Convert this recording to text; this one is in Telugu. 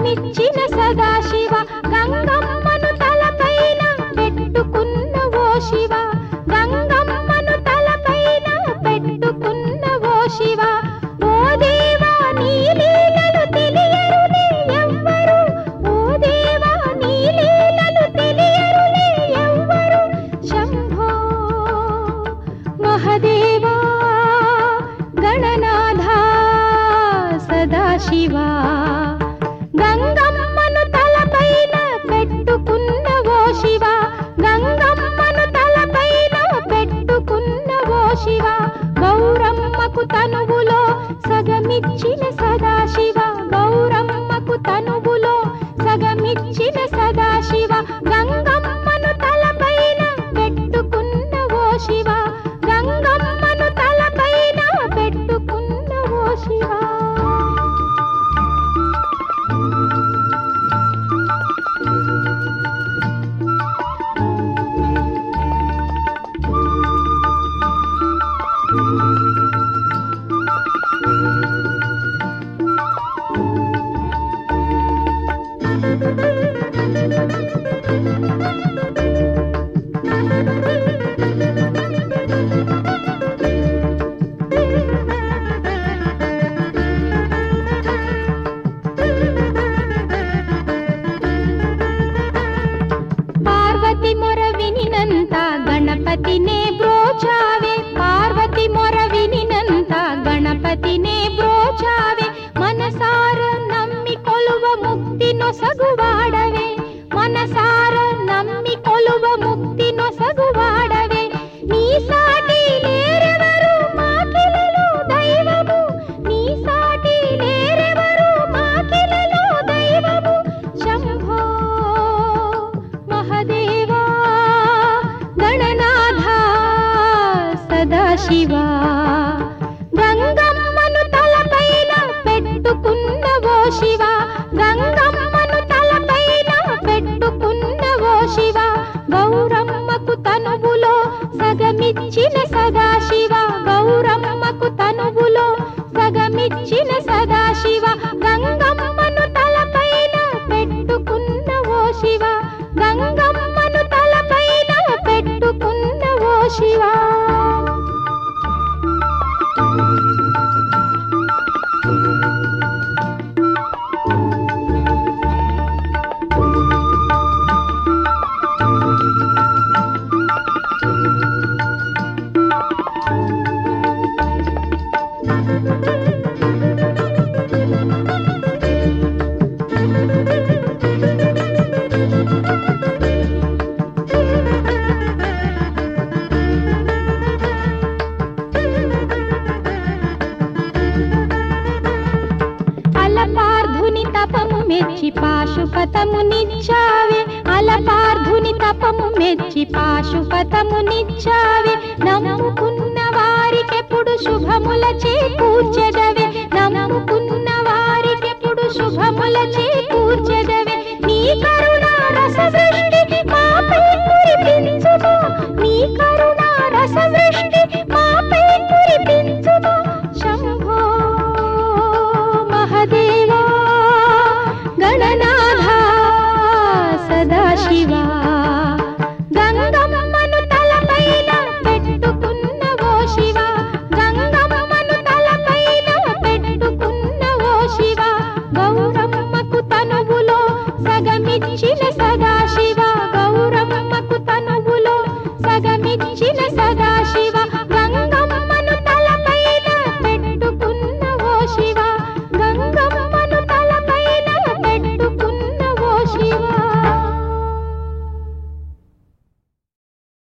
సగమిచ్చిన సదాశివ గంగమ్మను తలపైన పెట్టుకున్న ఓ శివ గంగమ్మను తలపైన పెట్టుకున్న ఓ శివ ఓ దేవా నీ లీలలు తెలియరులే ఎవ్వరు ఓ దేవా నీ లీలలు తెలియరులే ఎవ్వరు శంభో మహదేవా గణనాథ సదాశివా గంగమ్మను తలపైన పెట్టుకున్న ఓ శివ గంగమ్మను తలపైన పెట్టుకున్న ఓ శివ గౌరమ్మకు తనువులో సగమిచ్చిన సదాశివ గౌరమ్మకు తనువులో సగమిచ్చిన సదాశివ గంగమ్మను తలపైన పెట్టుకున్న ఓ శివ గంగమ్మను తలపైన పెట్టుకున్న ఓ శివ పార్వతి మొర వినినంత గణపతినే బ్రోచావే పార్వతి మొర వినినంత గణపతినే బ్రోచావే మనసార నమ్మి కొలువ ముక్తి నొసగువాడవే మనసార నమ్మి కొలువ ముక్తి నొసగువాడవే నీ సాటి లేరెవరు మాకిలలో దైవము నీ సాటి లేరెవరు మాకిలలో దైవము శంభో మహదేవా గణనాథ సదాశివా గంగమ్మను తలపైన పెట్టుకున్న ఓ శివ గంగమ్మను తలపైన పెట్టుకున్న ఓ శివ గౌరమ్మకు తనువులో సగమిచ్చిన సదాశివ గౌరమ్మకు తనువులో సగమిచ్చిన సదాశివ గంగమ్మను తలపైన పెట్టుకున్న ఓ శివ గంగమ్మను తలపైన పెట్టుకున్న ఓ శివ అలపార్ధుని తపము మెచ్చి పాశుపతము నిచ్చావే అలపార్ధుని తపము మెచ్చి పాశుపతము నిచ్చావే నమ్ముకున్న వారికెప్పుడు శుభముల చేకూర్చెదవే నమ్ముకున్న వారికెప్పుడు శుభముల చేకూర్చెదవే నీ కరుణా రస వృష్టి మాపై కురిపించుమో నీ కరుణా రస వృష్టి మాపై కురిపించుమో శంభో మహదేవా గణనాథ సదాశివా గంగమ్మను తలపైన పెట్టుకున్న ఓ శివ గంగమ్మను తలపైన పెట్టుకున్న ఓ శివ గౌరమ్మకు తనువులో సగమిచ్చిన సదాశివ గౌరమ్మకు తనువులో సగమిచ్చిన సదాశివ గంగమ్మను తలపైన పెట్టుకున్న ఓ శివ